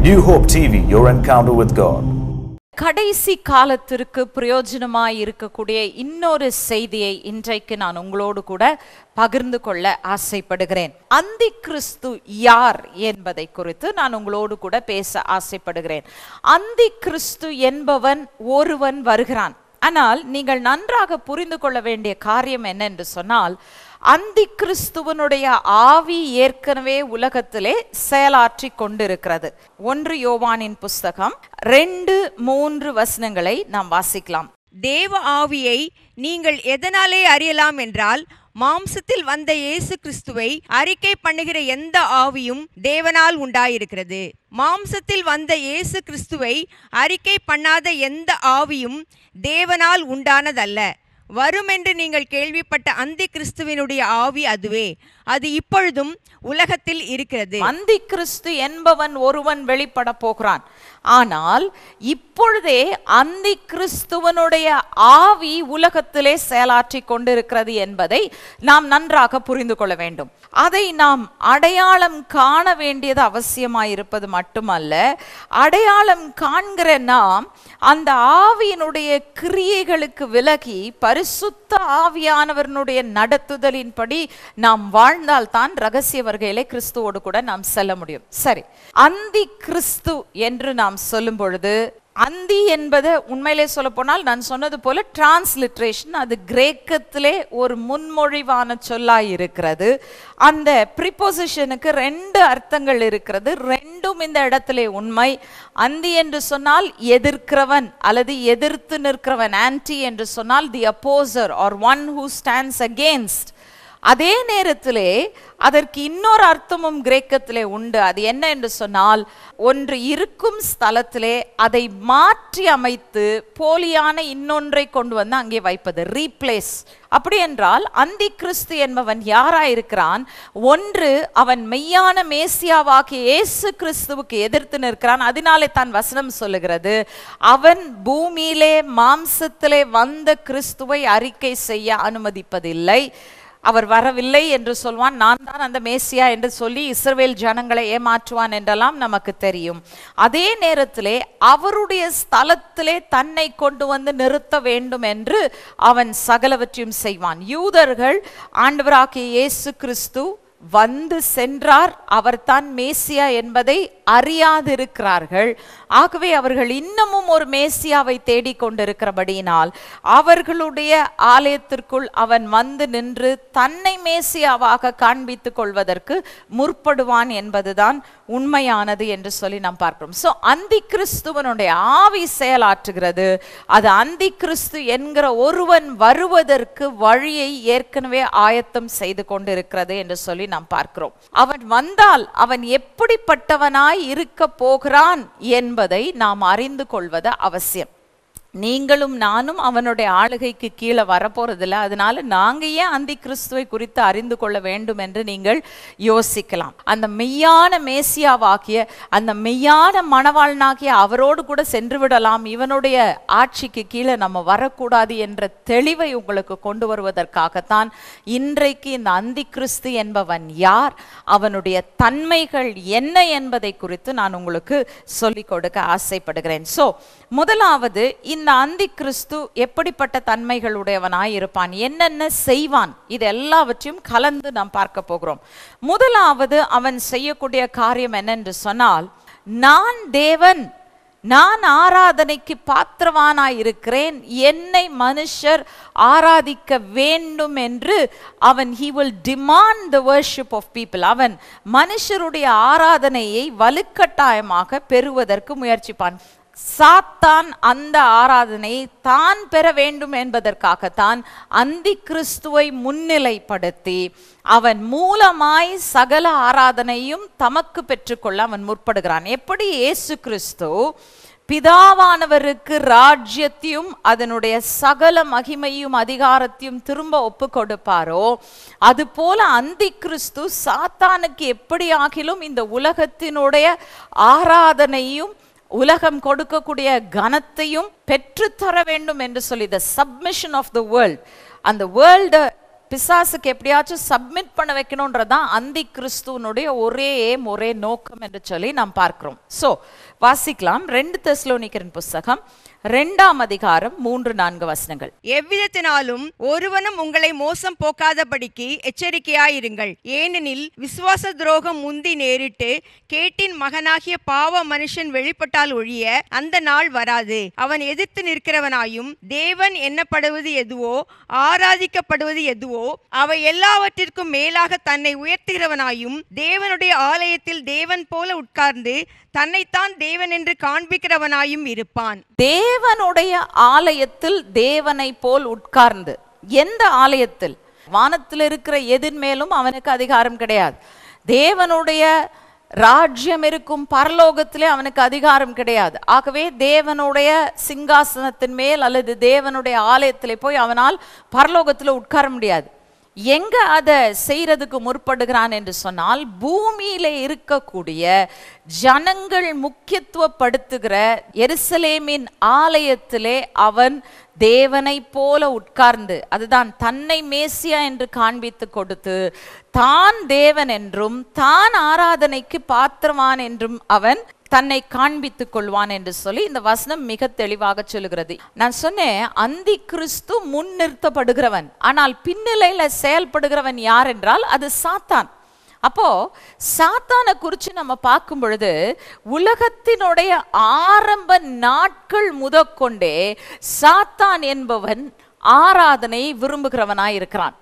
New Hope TV, your encounter with God. கடைசி காலத்திற்கு பிரயோஜனமாய் இருக்கக்கூடிய இன்னொரு செய்தியை இன்றைக்கு நான் உங்களோடு கூட பகிர்ந்து கொள்ள ஆசைப்படுகிறேன் அந்தி கிறிஸ்து யார் என்பதை குறித்து நான் உங்களோடு கூட பேச ஆசைப்படுகிறேன் அந்தி கிறிஸ்து என்பவன் ஒருவன் வருகிறான் ஆனால் நீங்கள் நன்றாக புரிந்து கொள்ள வேண்டிய காரியம் என்ன என்று சொன்னால் அந்தி கிறிஸ்துவனுடைய ஆவி ஏற்கனவே உலகத்திலே செயலாற்றி கொண்டிருக்கிறது ஒன்று யோவானின் புஸ்தகம் ரெண்டு மூன்று வசனங்களை நாம் வாசிக்கலாம் தேவ ஆவியை நீங்கள் எதனாலே அறியலாம் என்றால் மாம்சத்தில் வந்த இயேசு கிறிஸ்துவை அறிக்கை பண்ணுகிற எந்த ஆவியும் தேவனால் உண்டாயிருக்கிறது மாம்சத்தில் வந்த இயேசு கிறிஸ்துவை அறிக்கை பண்ணாத எந்த ஆவியும் தேவனால் உண்டானதல்ல வருமென்று நீங்கள் கேள்விப்பட்ட அந்தி கிறிஸ்துவினுடைய ஆவி அதுவே அது இப்பொழுதும் உலகத்தில் இருக்கிறது அந்தி கிறிஸ்து என்பவன் ஒருவன் வெளிப்பட போகிறான் ஆனால் இப்பொழுதே அந்தி கிறிஸ்துவனுடைய ஆவி உலகத்திலே செயலாற்றி கொண்டிருக்கிறது என்பதை நாம் நன்றாக புரிந்து கொள்ள வேண்டும் அதை நாம் அடையாளம் காண வேண்டியது அவசியமாயிருப்பது மட்டுமல்ல அடையாளம் காண்கிற நாம் அந்த ஆவியினுடைய கிரியைகளுக்கு விலகி பரிசுத்த ஆவியானவரனுடைய நடத்துதலின்படி நாம் வாழ்ந்தால்தான் ரகசிய வருகையிலே கிறிஸ்துவோடு கூட நாம் செல்ல முடியும் சரி அந்தி கிறிஸ்து என்று நாம் சொல்லும் பொழுது அந்தி என்பது உண்மையிலே சொல்ல போனால் நான் சொன்னது போல டிரான்ஸ்லிட்ரேஷன் அது கிரேக்கத்திலே ஒரு முன்மொழிவான சொல்லாய் இருக்கிறது அந்த ப்ரிப்போசிஷனுக்கு ரெண்டு அர்த்தங்கள் இருக்கிறது ரெண்டும் இந்த இடத்திலே உண்மை அந்தி என்று சொன்னால் எதிர்க்கிறவன் அல்லது எதிர்த்து நிற்கிறவன் ஆன்டி என்று சொன்னால் the opposer are one who stands against அதே நேரத்திலே அதற்கு இன்னொரு அர்த்தமும் கிரேக்கத்திலே உண்டு அது என்ன என்று சொன்னால் ஒன்று இருக்கும் ஸ்தலத்திலே அதை மாற்றி அமைத்து போலியான இன்னொன்றை கொண்டு வந்து அங்கே வைப்பது ரீப்ளேஸ் அப்படி என்றால் அந்தி கிறிஸ்து என்பவன் யாராயிருக்கிறான் ஒன்று அவன் மெய்யான மேசியாவாகிய இயேசு கிறிஸ்துவுக்கு எதிர்த்து நிற்கிறான் அதனாலே தான் வசனம் சொல்லுகிறது அவன் பூமியிலே மாம்சத்திலே வந்த கிறிஸ்துவை அறிக்கை செய்ய அனுமதிப்பதில்லை அவர் வரவில்லை என்று சொல்வான் நான் தான் அந்த மேசியா என்று சொல்லி இஸ்ரவேல் ஜனங்களை ஏமாற்றுவான் என்றெல்லாம் நமக்கு தெரியும் அதே நேரத்திலே அவருடைய ஸ்தலத்திலே தன்னை கொண்டு வந்து நிறுத்த வேண்டும் என்று அவன் சகலவற்றையும் செய்வான் யூதர்கள் ஆண்டவராகிய இயேசு கிறிஸ்து வந்து சென்றார் அவர்தான் மேசியா என்பதை அறியாதிருக்கிறார்கள் ஆகவே அவர்கள் இன்னமும் ஒரு மேசியாவை தேடிக்கொண்டிருக்கிறபடியினால் அவர்களுடைய ஆலயத்திற்குள் அவன் வந்து நின்று தன்னை மேசியாவாக காண்பித்துக் கொள்வதற்கு முற்படுவான் என்பதுதான் உண்மையானது என்று சொல்லி நாம் பார்க்கிறோம் ஸோ அந்தி கிறிஸ்துவனுடைய ஆவி செயலாற்றுகிறது அது அந்தி கிறிஸ்து என்கிற ஒருவன் வருவதற்கு வழியை ஏற்கனவே ஆயத்தம் செய்து கொண்டிருக்கிறது என்று சொல்லி நாம் பார்க்கிறோம் அவன் வந்தால் அவன் எப்படிப்பட்டவனாய் இருக்க போகிறான் என்பதை நாம் அறிந்து கொள்வது அவசியம் நீங்களும் நானும் அவனுடைய ஆளுகைக்கு கீழே வரப்போறதில்ல அதனால நாங்க ஏன் அந்தி கிறிஸ்துவை குறித்து அறிந்து கொள்ள வேண்டும் என்று நீங்கள் யோசிக்கலாம் அந்த மெய்யான மேசியாவாகிய அந்த மெய்யான மணவாளனாகிய அவரோடு கூட சென்று விடலாம் இவனுடைய ஆட்சிக்கு கீழே நம்ம வரக்கூடாது என்ற தெளிவை உங்களுக்கு கொண்டு வருவதற்காகத்தான் இன்றைக்கு இந்த அந்தி கிறிஸ்து என்பவன் யார் அவனுடைய தன்மைகள் என்ன என்பதை குறித்து நான் உங்களுக்கு சொல்லிக் கொடுக்க ஆசைப்படுகிறேன் ஸோ முதலாவது இந்த அந்தி கிறிஸ்து எப்படிப்பட்ட தன்மைகளுடையவனாய் இருப்பான் என்னென்ன செய்வான் இது எல்லாவற்றையும் கலந்து நாம் பார்க்க போகிறோம் முதலாவது அவன் செய்யக்கூடிய காரியம் என்னென்று சொன்னால் நான் தேவன் நான் ஆராதனைக்கு பாத்திரவானாய் இருக்கிறேன் என்னை மனுஷர் ஆராதிக்க வேண்டும் என்று அவன் he will demand the worship of people அவன் மனுஷருடைய ஆராதனையை வலுக்கட்டாயமாக பெறுவதற்கு முயற்சிப்பான் சாத்தான் அந்த ஆராதனையை தான் பெற வேண்டும் என்பதற்காகத்தான் அந்தி கிறிஸ்துவை முன்னிலைப்படுத்தி அவன் மூலமாய் சகல ஆராதனையும் தமக்கு பெற்றுக்கொள்ள அவன் முற்படுகிறான் எப்படி இயேசு கிறிஸ்து பிதாவானவருக்கு ராஜ்யத்தையும் அதனுடைய சகல மகிமையும் அதிகாரத்தையும் திரும்ப ஒப்பு கொடுப்பாரோ அது போல அந்தி கிறிஸ்து சாத்தானுக்கு எப்படி ஆகிலும் இந்த உலகத்தினுடைய ஆராதனையும் உலகம் கொடுக்கக்கூடிய கனத்தையும் பெற்றுத்தர வேண்டும் என்று சொல்லி the submission of the world அந்த வேர்ல்டு பிசாசுக்கு எப்படியாச்சும் சப்மிட் பண்ண வைக்கணுன்றதான் அந்தி கிறிஸ்துவனுடைய ஒரே aim, ஒரே நோக்கம் என்று சொல்லி நாம் பார்க்கிறோம் சோ வாசிக்கலாம் ரெண்டு தெஸ்லோனிக்கரின் புஸ்தகம் ரெண்டாம் அதிகாரம் மூன்று நான்கு வசனங்கள் எவ்விதத்தினாலும் ஒருவனும் உங்களை மோசம் போக்காதபடிக்கு எச்சரிக்கையாயிருங்கள் ஏனெனில் விசுவாச துரோகம் முந்தி நேரிட்டு கேட்டின் மகனாகிய பாவ மனுஷன் வெளிப்பட்டால் ஒழிய அந்த நாள் வராது அவன் எதிர்த்து நிற்கிறவனாயும் தேவன் எண்ணப்படுவது எதுவோ ஆராதிக்கப்படுவது எதுவோ அவை எல்லாவற்றிற்கும் மேலாக தன்னை உயர்த்துகிறவனாயும் தேவனுடைய ஆலயத்தில் தேவன் போல உட்கார்ந்து தன்னைத்தான் தேவன் என்று காண்பிக்கிறவனாயும் இருப்பான் தேவனுடைய ஆலயத்தில் தேவனை போல் உட்கார்ந்து எந்த ஆலயத்தில் வானத்தில் இருக்கிற எதின் மேலும் அவனுக்கு அதிகாரம் கிடையாது தேவனுடைய ராஜ்யம் இருக்கும் பரலோகத்திலே அவனுக்கு அதிகாரம் கிடையாது ஆகவே தேவனுடைய சிங்காசனத்தின் மேல் அல்லது தேவனுடைய ஆலயத்திலே போய் அவனால் பரலோகத்தில் உட்கார முடியாது எங்க அதை செய்யறதுக்கு முற்படுகிறான் என்று சொன்னால் பூமியில இருக்கக்கூடிய ஜனங்கள் முக்கியத்துவப்படுத்துகிற எருசலேமின் ஆலயத்திலே அவன் தேவனை போல உட்கார்ந்து அதுதான் தன்னை மேசியா என்று காண்பித்து கொடுத்து தான் தேவன் என்றும் தான் ஆராதனைக்கு பாத்திரவான் என்றும் அவன் தன்னை காண்பித்துக் கொள்வான் என்று சொல்லி இந்த வசனம் மிக தெளிவாக சொல்லுகிறது நான் சொன்னேன் அந்தி கிறிஸ்து முன் நிறுத்தப்படுகிறவன் ஆனால் பின்னிலையில செயல்படுகிறவன் யார் என்றால் அது சாத்தான் அப்போ சாத்தானை குறித்து நம்ம பார்க்கும் பொழுது உலகத்தினுடைய ஆரம்ப நாட்கள் முதற்கொண்டே சாத்தான் என்பவன் ஆராதனை விரும்புகிறவனாய் இருக்கிறான்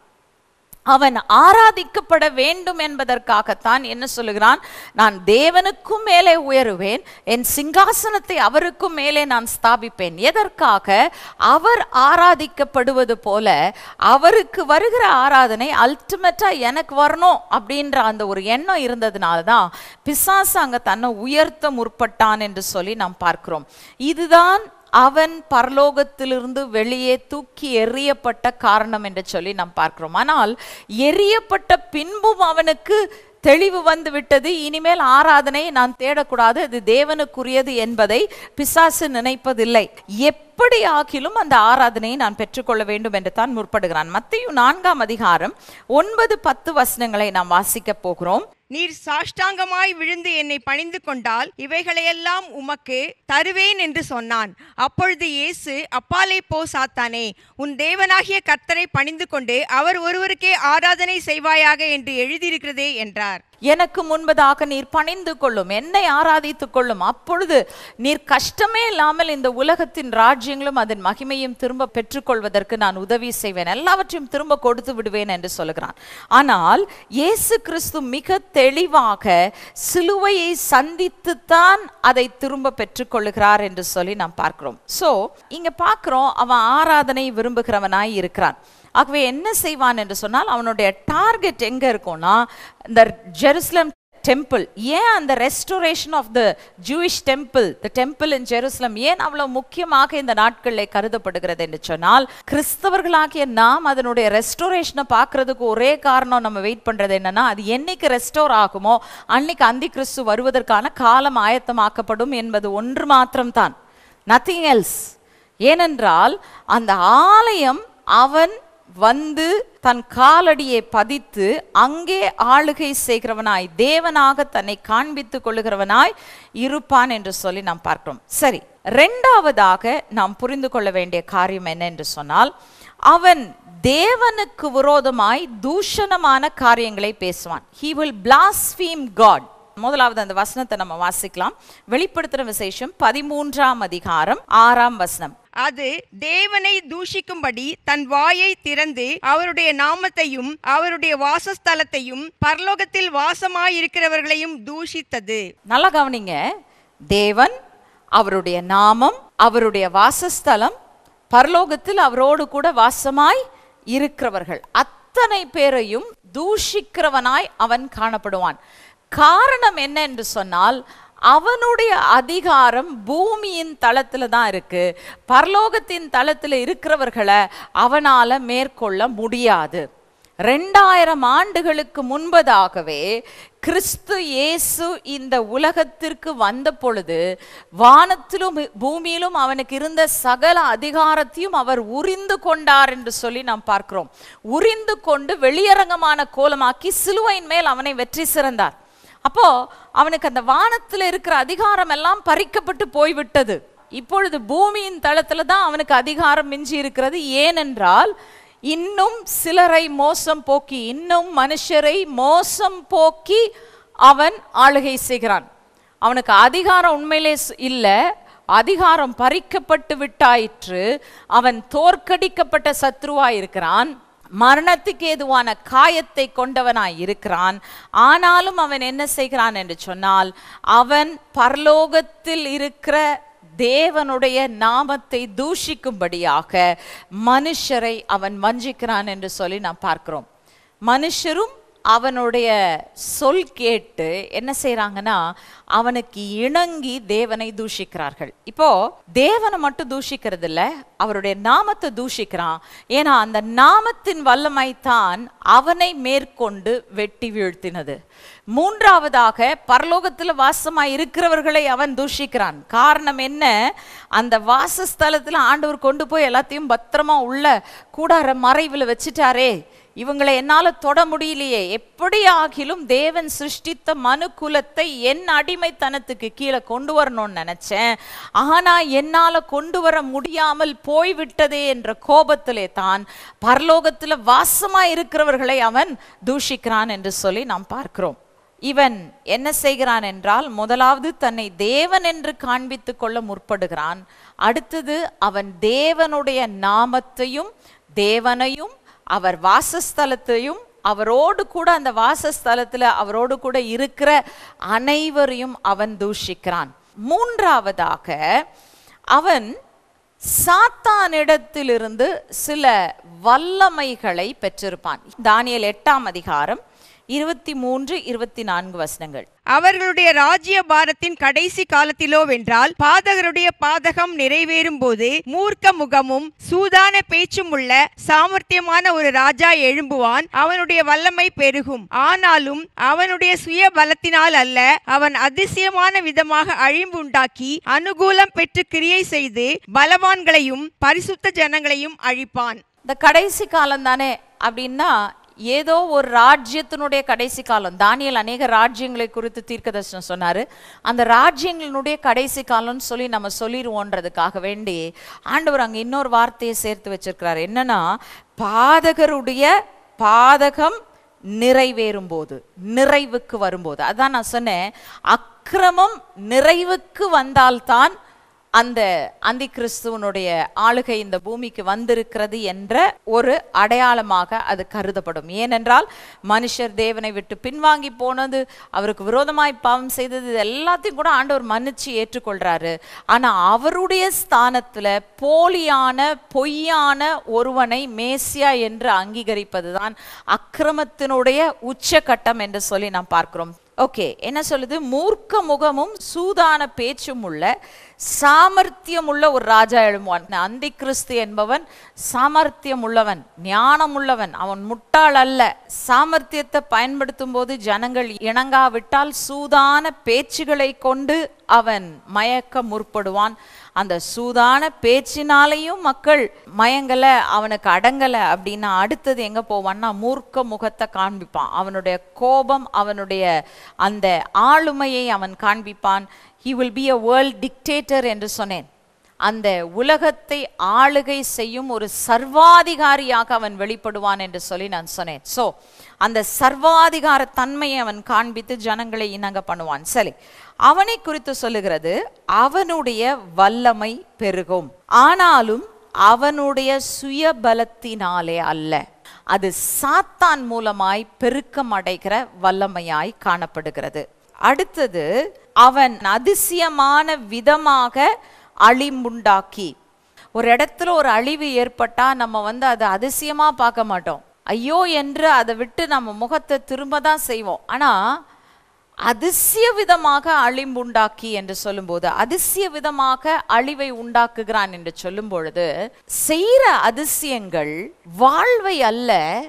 அவன் ஆராதிக்கப்பட வேண்டும் என்பதற்காகத்தான் என்ன சொல்லுகிறான் நான் தேவனுக்கும் மேலே உயருவேன் என் சிங்காசனத்தை அவருக்கும் மேலே நான் ஸ்தாபிப்பேன் எதற்காக அவர் ஆராதிக்கப்படுவது போல அவருக்கு வருகிற ஆராதனை அல்டிமேட்டா எனக்கு வரணும் அப்படின்ற அந்த ஒரு எண்ணம் இருந்ததுனால தான் பிசாசு அங்க தன்னை உயர்த்த முற்பட்டான் என்று சொல்லி நாம் பார்க்கிறோம் இதுதான் அவன் பரலோகத்திலிருந்து வெளியே தூக்கி எறியப்பட்ட காரணம் என்று சொல்லி நாம் பார்க்கிறோம் ஆனால் எறியப்பட்ட பின்பும் அவனுக்கு தெளிவு வந்து விட்டது இனிமேல் ஆராதனை நான் தேடக்கூடாது அது தேவனுக்குரியது என்பதை பிசாசு நினைப்பதில்லை எப்படி ஆகிலும் அந்த ஆராதனையை நான் பெற்றுக்கொள்ள வேண்டும் என்று தான் முற்படுகிறான் மத்திய நான்காம் அதிகாரம் ஒன்பது பத்து வசனங்களை நாம் வாசிக்க போகிறோம் நீர் சாஷ்டாங்கமாய் விழுந்து என்னை பணிந்து கொண்டால் இவைகளையெல்லாம் உமக்கு தருவேன் என்று சொன்னான் அப்பொழுது இயேசு அப்பாலே போ சாத்தானே உன் தேவனாகிய கர்த்தரை பணிந்து கொண்டு அவர் ஒருவருக்கே ஆராதனை செய்வாயாக என்று எழுதியிருக்கிறதே என்றார் எனக்கு முன்பதாக நீர் பணிந்து கொள்ளும் என்னை ஆராதித்துக் கொள்ளும் அப்பொழுது நீர் கஷ்டமே இல்லாமல் இந்த உலகத்தின் ராஜ்யங்களும் அதன் மகிமையும் திரும்ப பெற்றுக்கொள்வதற்கு நான் உதவி செய்வேன் எல்லாவற்றையும் திரும்ப கொடுத்து விடுவேன் என்று சொல்லுகிறான் ஆனால் இயேசு கிறிஸ்து மிக தெளிவாக சிலுவையை சந்தித்துத்தான் அதை திரும்ப பெற்றுக்கொள்ளுகிறார் என்று சொல்லி நாம் பார்க்கிறோம் சோ இங்க பார்க்கிறோம் அவன் ஆராதனை விரும்புகிறவனாய் இருக்கிறான் ஆகவே என்ன செய்வான் என்று சொன்னால் அவனுடைய டார்கெட் எங்க இருக்கும்னா இந்த ஜெருசலம் டெம்பிள் ஏன் அந்த restoration of the Jewish temple the temple in Jerusalem ஏன் அவ்வளவு முக்கியமாக இந்த நாட்களில் கருதப்படுகிறது என்று சொன்னால் கிறிஸ்தவர்களாகிய நாம் அதனுடைய ரெஸ்டோரேஷனை பார்க்கறதுக்கு ஒரே காரணம் நம்ம வெயிட் பண்றது என்னன்னா அது என்னைக்கு ரெஸ்டோர் ஆகுமோ அன்னைக்கு அந்தி கிறிஸ்து வருவதற்கான காலம் ஆயத்தமாக்கப்படும் என்பது ஒன்று மாத்திரம்தான் நத்திங் எல்ஸ் ஏனென்றால் அந்த ஆலயம் அவன் வந்து தன் காலடியை பதித்து அங்கே ஆளுகை செய்கிறவனாய் தேவனாக தன்னை காண்பித்துக் கொள்ளுகிறவனாய் இருப்பான் என்று சொல்லி நாம் பார்க்கிறோம் சரி ரெண்டாவதாக நாம் புரிந்து கொள்ள வேண்டிய காரியம் என்ன என்று சொன்னால் அவன் தேவனுக்கு விரோதமாய் தூஷணமான காரியங்களை பேசுவான் ஹி வில் blaspheme God முதலாவது அந்த வசனத்தை நம்ம வாசிக்கலாம் வெளிப்படுத்துற விசேஷம் பதிமூன்றாம் அதிகாரம் ஆறாம் வசனம் அது தேவனை தூஷிக்கும்படி தன் வாயை திறந்து அவருடைய நாமத்தையும் அவருடைய வாசஸ்தலத்தையும் பரலோகத்தில் வாசமாயிருக்கிறவர்களையும் தூஷித்தது நல்லா கவனிங்க தேவன் அவருடைய நாமம் அவருடைய வாசஸ்தலம் பரலோகத்தில் அவரோடு கூட வாசமாய் இருக்கிறவர்கள் அத்தனை பேரையும் தூஷிக்கிறவனாய் அவன் காணப்படுவான் காரணம் என்ன என்று சொன்னால் அவனுடைய அதிகாரம் பூமியின் தளத்துல தான் இருக்கு பரலோகத்தின் தளத்துல இருக்கிறவர்களை அவனால மேற்கொள்ள முடியாது ரெண்டாயிரம் ஆண்டுகளுக்கு முன்பதாகவே கிறிஸ்து இயேசு இந்த உலகத்திற்கு வந்த பொழுது வானத்திலும் பூமியிலும் அவனுக்கு இருந்த சகல அதிகாரத்தையும் அவர் உரிந்து கொண்டார் என்று சொல்லி நாம் பார்க்கிறோம் உரிந்து கொண்டு வெளியரங்கமான கோலமாக்கி சிலுவையின் மேல் அவனை வெற்றி சிறந்தார் அப்போ அவனுக்கு அந்த வானத்தில் இருக்கிற அதிகாரம் எல்லாம் பறிக்கப்பட்டு போய்விட்டது இப்பொழுது பூமியின் தளத்துல தான் அவனுக்கு அதிகாரம் மிஞ்சி இருக்கிறது ஏனென்றால் இன்னும் சிலரை மோசம் போக்கி இன்னும் மனுஷரை மோசம் போக்கி அவன் ஆளுகை செய்கிறான் அவனுக்கு அதிகாரம் உண்மையிலே ஸ்- இல்ல அதிகாரம் பறிக்கப்பட்டு விட்டாயிற்று அவன் தோற்கடிக்கப்பட்ட சத்ருவாய் இருக்கிறான் மரணத்துக்கு ஏதுவான காயத்தை கொண்டவனாய் இருக்கிறான் ஆனாலும் அவன் என்ன செய்கிறான் என்று சொன்னால் அவன் பரலோகத்தில் இருக்கிற தேவனுடைய நாமத்தை தூஷிக்கும்படியாக மனுஷரை அவன் வஞ்சிக்கிறான் என்று சொல்லி நாம் பார்க்கிறோம் மனுஷரும் அவனுடைய சொல் கேட்டு என்ன செய்றாங்கன்னா அவனுக்கு இணங்கி தேவனை தூஷிக்கிறார்கள் இப்போ தேவனை மட்டும் தூஷிக்கிறது இல்ல அவருடைய நாமத்தை தூஷிக்கிறான் ஏன்னா அந்த நாமத்தின் வல்லமை தான் அவனை மேற்கொண்டு வெட்டி வீழ்த்தினது மூன்றாவதாக பரலோகத்தில் வாசமாய் இருக்கிறவர்களை அவன் தூஷிக்கிறான் காரணம் என்ன அந்த வாசஸ்தலத்தில் ஆண்டவர் கொண்டு போய் எல்லாத்தையும் பத்திரமா உள்ள கூடார மறைவில் வச்சுட்டாரே இவங்களை என்னால தொட முடியலையே எப்படி ஆகிலும் தேவன் சிருஷ்டித்த மனு குலத்தை என் அடிமைத்தனத்துக்கு கீழே கொண்டு வரணும்னு நினைச்சேன் ஆனா என்னால கொண்டு வர முடியாமல் போய்விட்டதே என்ற கோபத்திலே தான் பரலோகத்துல வாசமா இருக்கிறவர்களை அவன் தூஷிக்கிறான் என்று சொல்லி நாம் பார்க்கிறோம் இவன் என்ன செய்கிறான் என்றால் முதலாவது தன்னை தேவன் என்று காண்பித்துக் கொள்ள முற்படுகிறான் அடுத்தது அவன் தேவனுடைய நாமத்தையும் தேவனையும் அவர் வாசஸ்தலத்தையும் அவரோடு கூட அந்த வாசஸ்தலத்துல அவரோடு கூட இருக்கிற அனைவரையும் அவன் தூஷிக்கிறான் மூன்றாவதாக அவன் சாத்தானிடத்திலிருந்து சில வல்லமைகளை பெற்றிருப்பான் தானியேல் எட்டாம் அதிகாரம் இருபத்தி மூன்று இருபத்தி நான்கு வசனங்கள் அவர்களுடைய ராஜ்ய பாரத்தின் கடைசி காலத்திலோ வென்றால் பாதகருடைய பாதகம் நிறைவேறும் போது மூர்க்க முகமும் சூதான பேச்சும் உள்ள சாமர்த்தியமான ஒரு ராஜா எழும்புவான் அவனுடைய வல்லமை பெருகும் ஆனாலும் அவனுடைய சுய பலத்தினால் அல்ல அவன் அதிசயமான விதமாக அழிம்பு உண்டாக்கி அனுகூலம் பெற்று கிரியை செய்து பலவான்களையும் பரிசுத்த ஜனங்களையும் அழிப்பான் இந்த கடைசி காலம் தானே அப்படின்னா ஏதோ ஒரு ராஜ்யத்தினுடைய கடைசி காலம் தானியல் அநேக ராஜ்யங்களை குறித்து தீர்க்கதர்சனம் சொன்னாரு அந்த ராஜ்யங்களினுடைய கடைசி காலம்னு சொல்லி நம்ம சொல்லிடுவோன்றதுக்காக வேண்டி ஆண்டவர் அங்க இன்னொரு வார்த்தையை சேர்த்து வச்சிருக்கிறார் என்னன்னா பாதகருடைய பாதகம் நிறைவேறும் போது நிறைவுக்கு வரும்போது அதான் நான் சொன்னேன் அக்கிரமம் நிறைவுக்கு வந்தால்தான் அந்த அந்தி கிறிஸ்துவனுடைய ஆளுகை இந்த பூமிக்கு வந்திருக்கிறது என்ற ஒரு அடையாளமாக அது கருதப்படும் ஏனென்றால் மனுஷர் தேவனை விட்டு பின்வாங்கி போனது அவருக்கு விரோதமாய் பாவம் செய்தது இது எல்லாத்தையும் கூட ஆண்டவர் மன்னிச்சு ஏற்றுக்கொள்றாரு ஆனா அவருடைய ஸ்தானத்துல போலியான பொய்யான ஒருவனை மேசியா என்று அங்கீகரிப்பதுதான் அக்கிரமத்தினுடைய உச்சகட்டம் என்று சொல்லி நாம் பார்க்கிறோம் ஓகே என்ன சொல்லுது மூர்க்க முகமும் சூதான பேச்சும் உள்ள சாமர்த்தியம் உள்ள ஒரு ராஜா எழும்புவான் அந்தி கிறிஸ்து என்பவன் சாமர்த்தியம் உள்ளவன் ஞானம் உள்ளவன் அவன் முட்டாள் அல்ல சாமர்த்தியத்தை பயன்படுத்தும் போது ஜனங்கள் இணங்காவிட்டால் சூதான பேச்சுகளை கொண்டு அவன் மயக்க முற்படுவான் அந்த சூதான பேச்சினாலையும் மக்கள் மயங்கல அவனுக்கு அடங்கல அப்படின்னா அடுத்தது எங்க போவான்னா மூர்க்க முகத்தை காண்பிப்பான் அவனுடைய கோபம் அவனுடைய அந்த ஆளுமையை அவன் காண்பிப்பான் he will be a world dictator என்று சொன்னேன் அந்த உலகத்தை ஆளுகை செய்யும் ஒரு சர்வாதிகாரியாக அவன் வெளிப்படுவான் என்று சொல்லி நான் சொன்னேன் சோ அந்த சர்வாதிகார தன்மையை அவன் காண்பித்து ஜனங்களை இணங்க பண்ணுவான் சரி அவனை குறித்து சொல்லுகிறது அவனுடைய வல்லமை பெருகும் ஆனாலும் அவனுடைய சுயபலத்தினாலே அல்ல அது சாத்தான் மூலமாய் பெருக்கம் அடைகிற வல்லமையாய் காணப்படுகிறது அடுத்தது அவன் அதிசயமான விதமாக அழிம்புண்டாக்கி ஒரு இடத்துல ஒரு அழிவு ஏற்பட்டா நம்ம வந்து அதை அதிசயமா பார்க்க மாட்டோம் ஐயோ என்று அதை விட்டு நம்ம முகத்தை திரும்ப தான் செய்வோம் ஆனா அதிசய விதமாக அழிம்புண்டாக்கி என்று சொல்லும்போது அதிசய விதமாக அழிவை உண்டாக்குகிறான் என்று சொல்லும் பொழுது செய்யற அதிசயங்கள் வாழ்வை அல்ல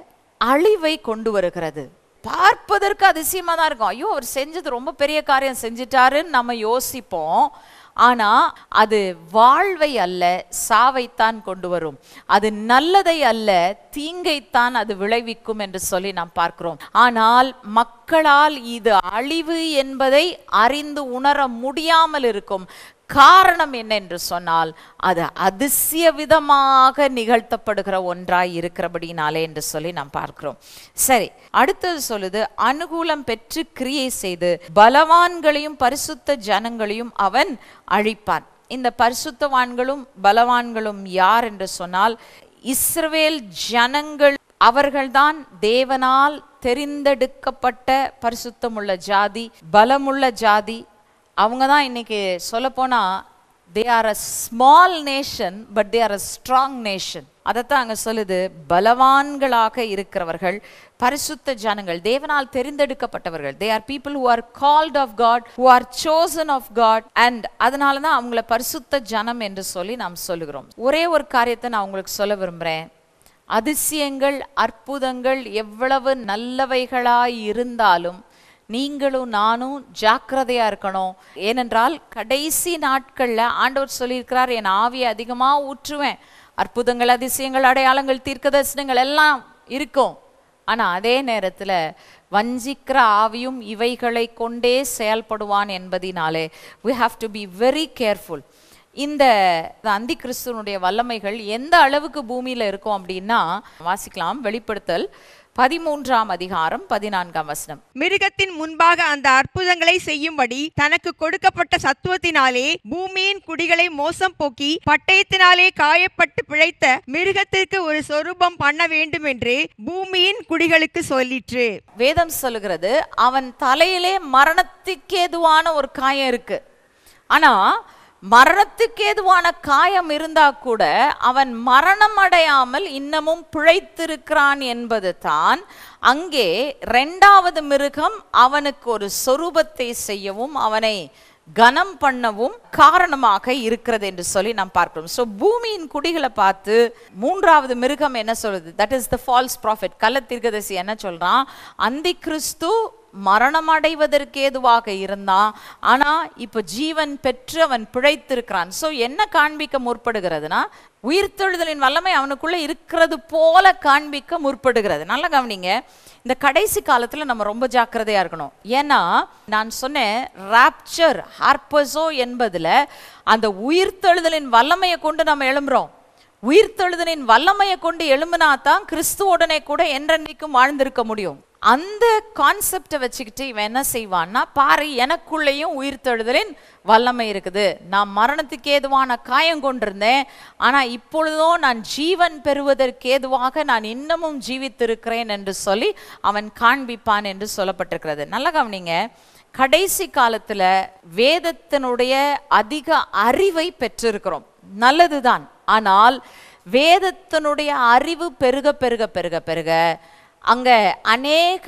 அழிவை கொண்டு வருகிறது பார்ப்பதற்கு அதிசயமா தான் இருக்கும் ஐயோ அவர் செஞ்சது ரொம்ப பெரிய காரியம் செஞ்சிட்டாருன்னு நம்ம யோசிப்போம் ஆனா அது வாழ்வை அல்ல சாவைத்தான் கொண்டு வரும் அது நல்லதை அல்ல தீங்கைத்தான் அது விளைவிக்கும் என்று சொல்லி நாம் பார்க்கிறோம் ஆனால் மக்களால் இது அழிவு என்பதை அறிந்து உணர முடியாமல் இருக்கும் காரணம் என்ன என்று சொன்னால் அது அதிசய விதமாக நிகழ்த்தப்படுகிற ஒன்றாய் இருக்கிறபடினாலே என்று சொல்லி நாம் பார்க்கிறோம் சரி அடுத்தது சொல்லுது அனுகூலம் பெற்று கிரியை செய்து பலவான்களையும் பரிசுத்த ஜனங்களையும் அவன் அழிப்பான் இந்த பரிசுத்தவான்களும் பலவான்களும் யார் என்று சொன்னால் இஸ்ரவேல் ஜனங்கள் அவர்கள்தான் தேவனால் தெரிந்தெடுக்கப்பட்ட பரிசுத்தமுள்ள ஜாதி பலமுள்ள ஜாதி அவங்க தான் இன்னைக்கு சொல்லப்போனா they are a small nation but they are a strong nation அதைத்தான் அங்க சொல்லுது பலவான்களாக இருக்கிறவர்கள் பரிசுத்த ஜனங்கள் தேவனால் தெரிந்தெடுக்கப்பட்டவர்கள் they are people who are called of God who are chosen of God and அதனால தான் அவங்கள பரிசுத்த ஜனம் என்று சொல்லி நாம் சொல்லுகிறோம் ஒரே ஒரு காரியத்தை நான் உங்களுக்கு சொல்ல விரும்புகிறேன் அதிசயங்கள் அற்புதங்கள் எவ்வளவு நல்லவைகளாய் இருந்தாலும் நீங்களும் நானும் ஜாக்கிரதையா இருக்கணும் ஏனென்றால் கடைசி நாட்கள்ல ஆண்டவர் சொல்லியிருக்கிறார் என் ஆவியை அதிகமா ஊற்றுவேன் அற்புதங்கள் அதிசயங்கள் அடையாளங்கள் தீர்க்கதரிசனங்கள் எல்லாம் இருக்கும் ஆனா அதே நேரத்துல வஞ்சிக்கிற ஆவியும் இவைகளை கொண்டே செயல்படுவான் என்பதினாலே we have to be very careful இந்த அந்தி கிறிஸ்துவனுடைய வல்லமைகள் எந்த அளவுக்கு பூமியில இருக்கும் அப்படின்னா வாசிக்கலாம் வெளிப்படுத்தல் பதிமூன்றாம் அதிகாரம் பதினான்காம் வசனம் மிருகத்தின் முன்பாக அந்த அற்புதங்களை செய்யும்படி தனக்கு கொடுக்கப்பட்ட சத்துவத்தினாலே பூமியின் குடிகளை மோசம் போக்கி பட்டயத்தினாலே காயப்பட்டு பிழைத்த மிருகத்திற்கு ஒரு சொரூபம் பண்ண வேண்டும் என்று பூமியின் குடிகளுக்கு சொல்லிற்று வேதம் சொல்லுகிறது அவன் தலையிலே மரணத்துக்கேதுவான ஒரு காயம் இருக்கு ஆனா மரணத்துக்கேதுவான காயம் இருந்தா கூட அவன் மரணம் அடையாமல் இன்னமும் பிழைத்திருக்கிறான் என்பது தான் அங்கே ரெண்டாவது மிருகம் அவனுக்கு ஒரு சொரூபத்தை செய்யவும் அவனை கனம் பண்ணவும் காரணமாக இருக்கிறது என்று சொல்லி நாம் பார்க்கிறோம் ஸோ பூமியின் குடிகளை பார்த்து மூன்றாவது மிருகம் என்ன சொல்லுது that is the false prophet கள்ள தீர்க்கதரிசி என்ன சொல்றான் அந்தி கிறிஸ்து மரணம் அடைவதற்கு ஏதுவாக இருந்தான் ஆனா இப்ப ஜீவன் பெற்று அவன் பிழைத்திருக்கிறான் சோ என்ன காண்பிக்க முற்படுகிறதுனா உயிர்த்தெழுதலின் வல்லமை அவனுக்குள்ள இருக்கிறது போல காண்பிக்க முற்படுகிறது நல்லா கவனிங்க இந்த கடைசி காலத்துல நம்ம ரொம்ப ஜாக்கிரதையா இருக்கணும் ஏன்னா நான் சொன்னேன் ராப்சர் ஹார்பஸோ என்பதுல அந்த உயிர்த்தெழுதலின் வல்லமையை கொண்டு நம்ம எழும்புறோம் உயிர்த்தெழுதலின் வல்லமையை கொண்டு எழும்பினா தான் கிறிஸ்துவுடனே கூட என்றென்றைக்கும் வாழ்ந்திருக்க முடியும் அந்த கான்செப்டை வச்சுக்கிட்டு இவன் என்ன செய்வான்னா பாரு எனக்குள்ளேயும் உயிர்த்தெழுதலின் வல்லமை இருக்குது நான் மரணத்துக்கு ஏதுவான காயம் கொண்டிருந்தேன் ஆனா இப்பொழுதோ நான் ஜீவன் பெறுவதற்கு ஏதுவாக நான் இன்னமும் ஜீவித்திருக்கிறேன் என்று சொல்லி அவன் காண்பிப்பான் என்று சொல்லப்பட்டிருக்கிறது நல்ல கவனிங்க கடைசி காலத்துல வேதத்தினுடைய அதிக அறிவை பெற்றிருக்கிறோம் நல்லதுதான் ஆனால் வேதத்தினுடைய அறிவு பெருக பெருக பெருக பெருக அங்க அநேக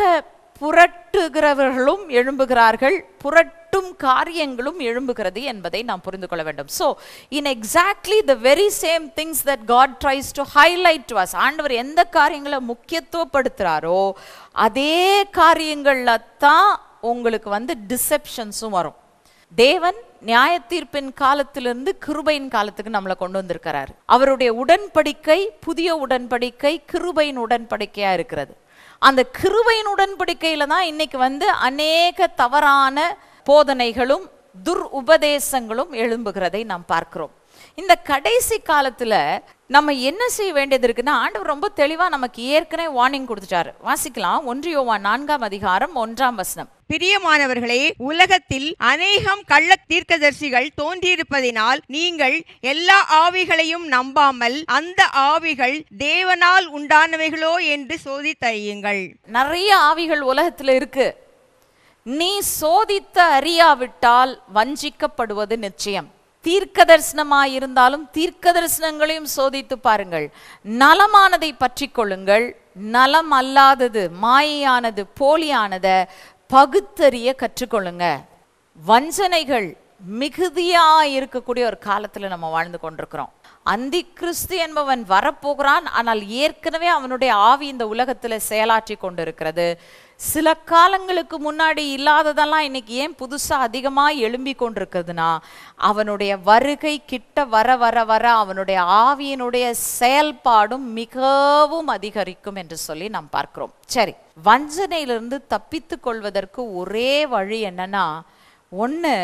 புரட்டுகிறவர்களும் எழும்புகிறார்கள் புரட்டும் காரியங்களும் எழும்புகிறது என்பதை நாம் புரிந்து கொள்ள வேண்டும் so in exactly the very same things that God tries to highlight to us ஆண்டவர் எந்த காரியங்களை முக்கியத்துவப்படுத்துகிறாரோ அதே காரியங்கள்ல தான் உங்களுக்கு வந்து டிசெப்ஷன்ஸும் வரும் தேவன் நியாய தீர்ப்பின் காலத்திலிருந்து கிருபையின் காலத்துக்கு நம்மளை கொண்டு வந்திருக்கிறார் அவருடைய உடன்படிக்கை புதிய உடன்படிக்கை கிருபையின் உடன்படிக்கையா இருக்கிறது அந்த கிருபையின் உடன்படிக்கையில தான் இன்னைக்கு வந்து அநேக தவறான போதனைகளும் துர் உபதேசங்களும் எழும்புகிறதை நாம் பார்க்கிறோம் இந்த கடைசி காலத்துல நம்ம என்ன செய்ய வேண்டியது இருக்குன்னா ஆண்டவர் ரொம்ப தெளிவா நமக்கு ஏற்கனவே வார்னிங் கொடுத்துட்டாரு வாசிக்கலாம் ஒன்று யோவான் நான்காம் அதிகாரம் ஒன்றாம் வசனம் பிரியமானவர்களே உலகத்தில் அநேகம் கள்ள தீர்க்கதரிசிகள் தோன்றியிருப்பதினால் நீங்கள் எல்லா ஆவிகளையும் நம்பாமல் அந்த ஆவிகள் தேவனால் உண்டானவைகளோ என்று சோதித்தறியுங்கள் நிறைய ஆவிகள் உலகத்துல இருக்கு நீ சோதித்து அறியாவிட்டால் வஞ்சிக்கப்படுவது நிச்சயம் தீர்க்க தரிசனமாய் இருந்தாலும் தீர்க்க தரிசனங்களையும் சோதித்து பாருங்கள் நலமானதை பற்றி கொள்ளுங்கள் நலம் அல்லாதது மாயையானது போலியானத பகுத்தறிய கற்றுக்கொள்ளுங்க வஞ்சனைகள் மிகுதியா இருக்கக்கூடிய ஒரு காலத்துல நம்ம வாழ்ந்து கொண்டிருக்கிறோம் அந்தி கிறிஸ்து என்பவன் வரப்போகிறான் ஆனால் ஏற்கனவே அவனுடைய ஆவி இந்த உலகத்துல செயலாற்றி கொண்டிருக்கிறது சில காலங்களுக்கு முன்னாடி இல்லாததெல்லாம் இன்னைக்கு ஏன் புதுசா அதிகமா எழும்பி கொண்டிருக்குதுன்னா அவனுடைய வருகை கிட்ட வர வர வர அவனுடைய ஆவியினுடைய செயல்பாடும் மிகவும் அதிகரிக்கும் என்று சொல்லி நாம் பார்க்கிறோம் சரி வஞ்சனையிலிருந்து தப்பித்து கொள்வதற்கு ஒரே வழி என்னன்னா ஒண்ணு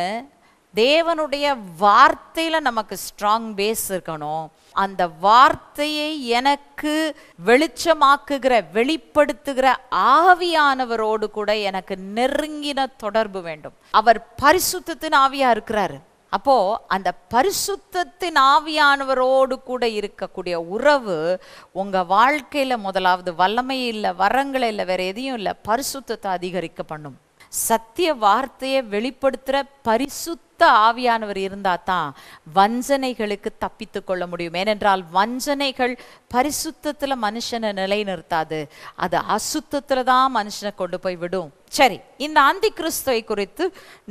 தேவனுடைய வார்த்தையில நமக்கு ஸ்ட்ராங் பேஸ் இருக்கணும் அந்த வார்த்தையை எனக்கு வெளிச்சமாக்குகிற வெளிப்படுத்துகிற ஆவியானவரோடு கூட எனக்கு நெருங்கின தொடர்பு வேண்டும் அவர் பரிசுத்தத்தின் ஆவியா இருக்கிறாரு அப்போ அந்த பரிசுத்தத்தின் ஆவியானவரோடு கூட இருக்கக்கூடிய உறவு உங்க வாழ்க்கையில முதலாவது வல்லமை இல்லை வரங்கள் இல்லை வேற எதையும் இல்லை பரிசுத்தத்தை அதிகரிக்க பண்ணும் சத்திய வார்த்தையை வெளிப்படுத்துற பரிசுத்த ஆவியானவர் இருந்தா தான் வஞ்சனைகளுக்கு தப்பித்து கொள்ள முடியும் ஏனென்றால் வஞ்சனைகள் பரிசுத்தத்துல மனுஷனை நிலைநிறுத்தாது அது அசுத்தத்துல தான் மனுஷனை கொண்டு போய் விடும் சரி இந்த அந்தி கிறிஸ்துவை குறித்து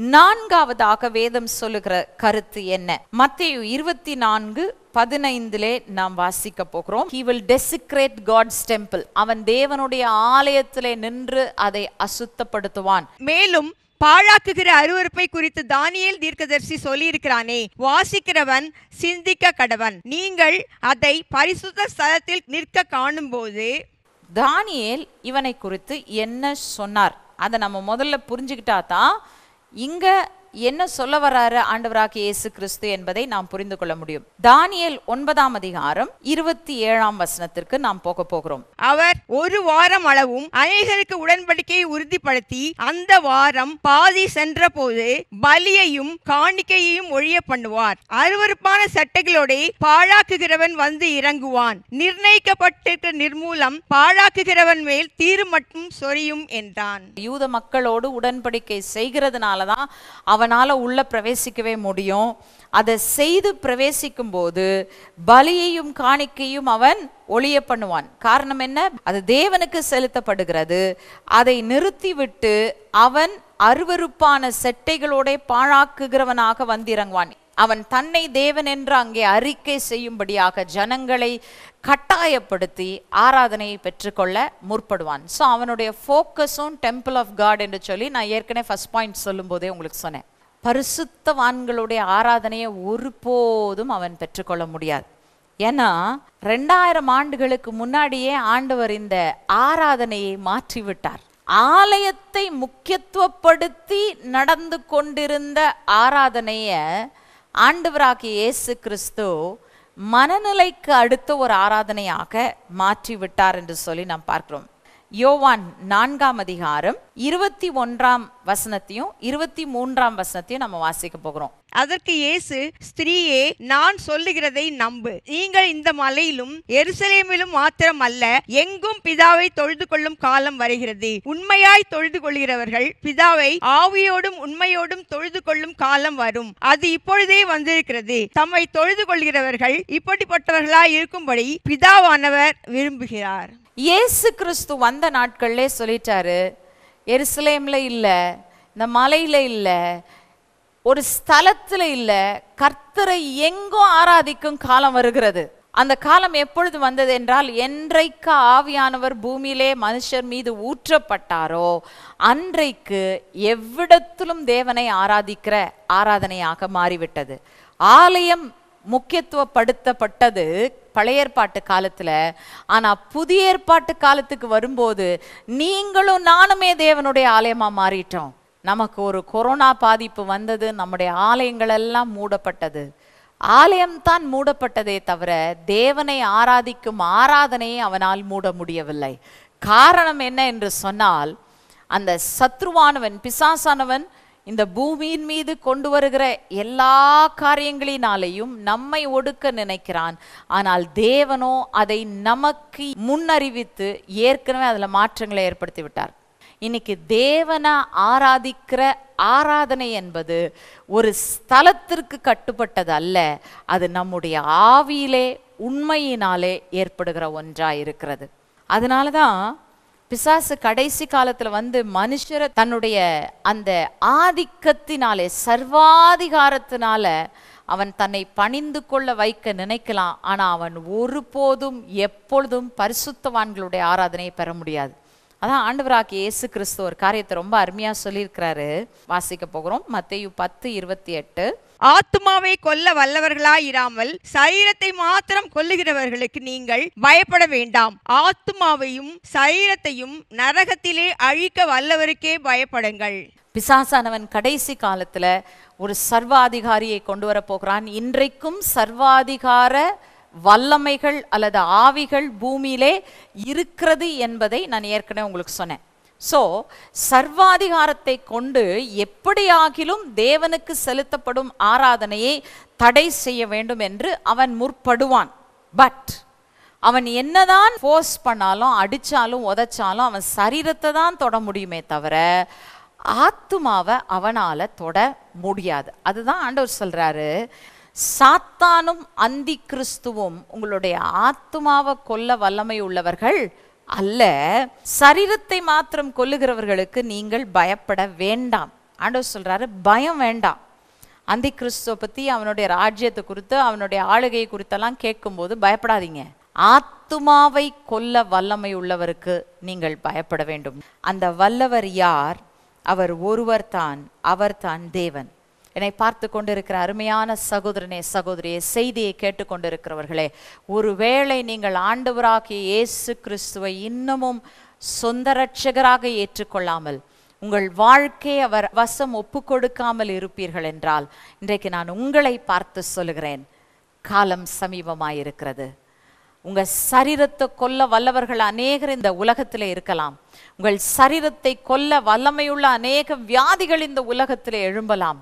நான்காவதாக வேதம் சொல்லுகிற கருத்து என்ன மத்தேயு இருபத்தி நான்கு பதினைந்திலே நாம் வாசிக்க போகிறோம் he will desecrate god's temple அவன் தேவனுடைய ஆலயத்திலே நின்று அதை அசுத்தப்படுத்துவான் மேலும் பாழாக்குகிற அருவருப்பை குறித்து தானியேல் தீர்க்கதரிசி சொல்லியிருக்கிறானே வாசிக்கிறவன் சிந்திக்க கடவன் நீங்கள் அதை பரிசுத்த ஸ்தலத்தில் நிற்க காணும்போது தானியேல் இவனை குறித்து என்ன சொன்னார் அதை நம்ம முதல்ல புரிஞ்சுக்கிட்டா தான் இங்க என்ன சொல்ல வராரு ஆண்டவராகிய இயேசு கிறிஸ்து என்பதை நாம் புரிந்து கொள்ள முடியும் தானியேல் ஒன்பதாம் அதிகாரம் இருபத்தி ஏழாம் வசனத்திற்கு நாம் போக போகிறோம் அவர் ஒரு வாரம் அளவும் அநேகருக்கு உடன்படிக்கையை உறுதிப்படுத்தி அந்த வாரம் பாதி சென்றபோது பலியையும் காணிக்கையையும் ஒழிய பண்ணுவார் அருவருப்பான சட்டைகளோட பாழாக்குகிறவன் வந்து இறங்குவான் நிர்ணயிக்கப்பட்டிருக்கிற நிர்மூலம் பாழாக்குகிறவன் மேல் தீரு மட்டும் சொரியும் என்றான் யூத மக்களோடு உடன்படிக்கை செய்கிறதுனால தான் அவனால உள்ள பிரவேசிக்கவே முடியும் அதை செய்து பிரவேசிக்கும் போது பலியையும் காணிக்கையும் அவன் ஒளிய பண்ணுவான் காரணம் என்ன அது தேவனுக்கு செலுத்தப்படுகிறது அதை நிறுத்திவிட்டு அவன் அருவருப்பான செட்டைகளோட பாழாக்குகிறவனாக வந்திறங்குவான் அவன் தன்னை தேவன் என்று அங்கே அறிக்கை செய்யும்படியாக ஜனங்களை கட்டாயப்படுத்தி ஆராதனையை பெற்றுக்கொள்ள முற்படுவான் ஸோ அவனுடைய ஃபோக்கஸும் டெம்பிள் ஆஃப் காட் என்று சொல்லி நான் ஏற்கனவே ஃபர்ஸ்ட் பாயிண்ட் சொல்லும்போதே உங்களுக்கு சொன்னேன் பரிசுத்தவான்களுடைய ஆராதனையை ஒருபோதும் அவன் பெற்றுக்கொள்ள முடியாது ஏன்னா ரெண்டாயிரம் ஆண்டுகளுக்கு முன்னாடியே ஆண்டவர் இந்த ஆராதனையை மாற்றி விட்டார் ஆலயத்தை முக்கியத்துவப்படுத்தி நடந்து கொண்டிருந்த ஆராதனைய ஆண்டவராகிய இயேசு கிறிஸ்து மனநிலைக்கு அடுத்த ஒரு ஆராதனையாக மாற்றி விட்டார் என்று சொல்லி நாம் பார்க்கிறோம் யோவான் நான்காம் அதிகாரம் இருபத்தி ஒன்றாம் வசனத்தையும் இருபத்தி மூன்றாம் வசனத்தையும் நம்ம வாசிக்க போகிறோம் அதற்கு இயேசு ஸ்திரீயே நான் சொல்லுகிறதை நம்பு நீங்கள் இந்த மலையிலும் எருசலேமிலும் மாத்திரம் அல்ல எங்கும் பிதாவை தொழுது கொள்ளும் காலம் வருகிறது உண்மையாய் தொழுது கொள்கிறவர்கள் பிதாவை ஆவியோடும் உண்மையோடும் தொழுது கொள்ளும் காலம் வரும் அது இப்பொழுதே வந்திருக்கிறது தம்மை தொழுது கொள்கிறவர்கள் இப்படிப்பட்டவர்களாய் இருக்கும்படி பிதாவானவர் விரும்புகிறார் இயேசு கிறிஸ்து வந்த நாட்கள்லே சொல்லிட்டாரு எருசலேம்ல இல்ல இந்த மலையில இல்ல ஒரு ஸ்தலத்துல இல்ல கர்த்தரை எங்கும் ஆராதிக்கும் காலம் வருகிறது அந்த காலம் எப்பொழுது வந்தது என்றால் என்றைக்கு ஆவியானவர் பூமியிலே மனுஷர் மீது ஊற்றப்பட்டாரோ அன்றைக்கு எவ்விடத்திலும் தேவனை ஆராதிக்கிற ஆராதனையாக மாறிவிட்டது ஆலயம் முக்கியத்துவப்படுத்தப்பட்டது பழைய ஏற்பாட்டு காலத்துல ஆனா புதிய ஏற்பாட்டு காலத்துக்கு வரும்போது நீங்களும் நானுமே தேவனுடைய ஆலயமா மாறிட்டோம் நமக்கு ஒரு கொரோனா பாதிப்பு வந்தது நம்முடைய ஆலயங்கள் எல்லாம் மூடப்பட்டது ஆலயம்தான் மூடப்பட்டதே தவிர தேவனை ஆராதிக்கும் ஆராதனையை அவனால் மூட முடியவில்லை காரணம் என்ன என்று சொன்னால் அந்த சத்ருவானவன் பிசாசானவன் இந்த பூமியின் மீது கொண்டு வருகிற எல்லா காரியங்களினாலேயும் நம்மை ஒடுக்க நினைக்கிறான் ஆனால் தேவனோ அதை நமக்கு முன்னறிவித்து ஏற்கனவே அதில் மாற்றங்களை ஏற்படுத்தி விட்டார் இன்னைக்கு தேவனை ஆராதிக்கிற ஆராதனை என்பது ஒரு ஸ்தலத்திற்கு கட்டுப்பட்டது அல்ல அது நம்முடைய ஆவியிலே உண்மையினாலே ஏற்படுகிற ஒன்றா இருக்கிறது அதனால தான் பிசாசு கடைசி காலத்துல வந்து மனுஷரை தன்னுடைய அந்த ஆதிக்கத்தினாலே சர்வாதிகாரத்தினால அவன் தன்னை பணிந்து கொள்ள வைக்க நினைக்கலாம் ஆனா அவன் ஒருபோதும் எப்பொழுதும் பரிசுத்தவான்களுடைய ஆராதனையை பெற முடியாது அதான் ஆண்டவராகிய இயேசு கிறிஸ்து ஒரு காரியத்தை ரொம்ப அருமையா சொல்லியிருக்கிறாரு வாசிக்க போகிறோம் மத்தேயு பத்து இருபத்தி எட்டு ஆத்துமாவை கொல்ல வல்லவர்களாயிராமல் சரீரத்தை மாத்திரம் கொல்லுகிறவர்களுக்கு நீங்கள் பயப்பட வேண்டாம் ஆத்துமாவையும் சரீரத்தையும் நரகத்திலே அழிக்க வல்லவருக்கே பயப்படுங்கள் பிசாசானவன் கடைசி காலத்துல ஒரு சர்வாதிகாரியை கொண்டு வர போகிறான் இன்றைக்கும் சர்வாதிகார வல்லமைகள் அல்லது ஆவிகள் பூமியிலே இருக்கிறது என்பதை நான் ஏற்கனவே உங்களுக்கு சொன்னேன் சோ சர்வாதிகாரத்தை கொண்டு எப்படியாகிலும் தேவனுக்கு செலுத்தப்படும் ஆராதனையை தடை செய்ய வேண்டும் என்று அவன் முற்படுவான் பட் அவன் என்னதான் ஃபோர்ஸ் பண்ணாலும் அடிச்சாலும் உதைச்சாலும் அவன் சரீரத்தை தான் தொட முடியுமே தவிர ஆத்துமாவை அவனால தொட முடியாது அதுதான் ஆண்டவர் சொல்றாரு சாத்தானும் அந்தி கிறிஸ்துவும் உங்களுடைய ஆத்துமாவை கொல்ல வல்லமை உள்ளவர்கள் அல்ல சரீரத்தை மாத்திரம் கொல்லுகிறவர்களுக்கு நீங்கள் பயப்பட வேண்டாம் ஆண்டவர் சொல்றாரு பயம் வேண்டாம் அந்தி கிறிஸ்துவ பத்தி அவனுடைய ராஜ்யத்தை குறித்து அவனுடைய ஆளுகை குறித்தெல்லாம் கேட்கும்போது பயப்படாதீங்க ஆத்துமாவை கொல்ல வல்லமை உள்ளவருக்கு நீங்கள் பயப்பட வேண்டும் அந்த வல்லவர் யார் அவர் ஒருவர் தான் அவர் தான் தேவன் என்னை பார்த்து கொண்டிருக்கிற அருமையான சகோதரனே சகோதரியே செய்தியை கேட்டுக்கொண்டிருக்கிறவர்களே ஒருவேளை நீங்கள் ஆண்டவராகிய இயேசு கிறிஸ்துவை இன்னமும் சொந்த ரட்சகராக ஏற்றுக்கொள்ளாமல் உங்கள் வாழ்க்கையை அவர் வசம் ஒப்பு கொடுக்காமல் இருப்பீர்கள் என்றால் இன்றைக்கு நான் உங்களை பார்த்து சொல்லுகிறேன் காலம் சமீபமாயிருக்கிறது உங்க சரீரத்தை கொல்ல வல்லவர்கள் அநேகர் இந்த உலகத்திலே இருக்கலாம் உங்கள் சரீரத்தை கொல்ல வல்லமையுள்ள அநேக வியாதிகள் இந்த உலகத்திலே எழும்பலாம்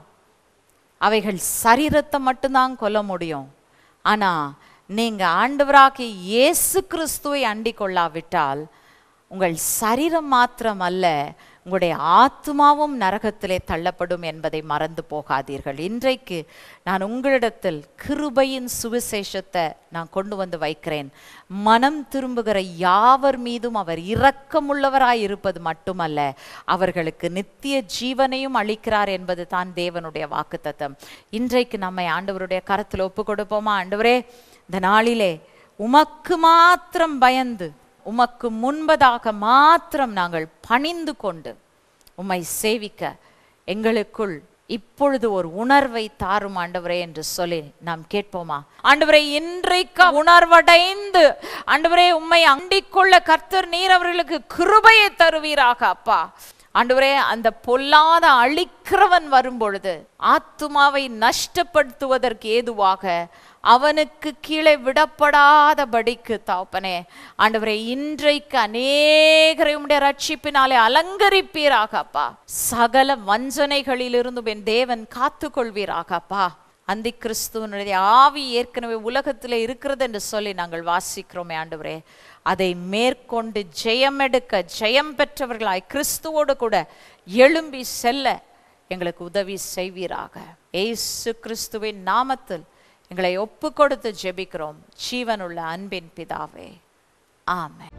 அவைகள் சரீரத்தை மட்டும்தான் கொல்ல முடியும் ஆனா நீங்க ஆண்டவராகிய இயேசு கிறிஸ்துவை அண்டிக் கொள்ளாவிட்டால் உங்கள் சரீரம் மாத்திரம் அல்ல உங்களுடைய ஆத்மாவும் நரகத்திலே தள்ளப்படும் என்பதை மறந்து போகாதீர்கள் இன்றைக்கு நான் உங்களிடத்தில் கிருபையின் சுவிசேஷத்தை நான் கொண்டு வந்து வைக்கிறேன் மனம் திரும்புகிற யாவர் மீதும் அவர் இரக்கமுள்ளவராய் இருப்பது மட்டுமல்ல அவர்களுக்கு நித்திய ஜீவனையும் அளிக்கிறார் என்பது தான் தேவனுடைய வாக்குத்தத்தம் இன்றைக்கு நம்மை ஆண்டவருடைய கரத்தில் ஒப்பு கொடுப்போமா ஆண்டவரே இந்த நாளிலே உமக்கு மாத்திரம் பயந்து உமக்கு முன்பதாக மாத்திரம் நாங்கள் பணிந்து கொண்டு உம்மை சேவிக்க எங்களுக்குள் இப்பொழுது ஒரு உணர்வை தாரும் ஆண்டவரே என்று சொல்லி நாம் கேட்போமா ஆண்டவரே இன்றைக்கு உணர்வடைந்து ஆண்டவரே உம்மை அண்டிக் கொள்ள கர்த்தர் நீர் அவர்களுக்கு கிருபையை தருவீராக அப்பா ஆண்டவரே அந்த பொல்லாத அழிக்கிறவன் வரும்பொழுது ஆத்துமாவை நஷ்டப்படுத்துவதற்கு ஏதுவாக அவனுக்கு கீழே விடப்படாதபடிக்கு தாப்பனே ஆண்டவரே இன்றைக்கு அநேகரை உம்முடைய ரட்சிப்பினாலே அலங்கரிப்பீராக அப்பா சகல வஞ்சனைகளிலிருந்தும் என் தேவன் காத்து கொள்வீராக அப்பா அந்தி கிறிஸ்துவனுடைய ஆவி ஏற்கனவே உலகத்தில் இருக்கிறது என்று சொல்லி நாங்கள் வாசிக்கிறோமே ஆண்டவரே அதை மேற்கொண்டு ஜெயம் எடுக்க ஜெயம் பெற்றவர்களாய் கிறிஸ்துவோடு கூட எழும்பி செல்ல எங்களுக்கு உதவி செய்வீராக ஏசு கிறிஸ்துவின் நாமத்தில் எங்களை ஒப்பு கொடுத்து ஜெபிக்கிறோம் ஜீவனுள்ள அன்பின் பிதாவே ஆமென்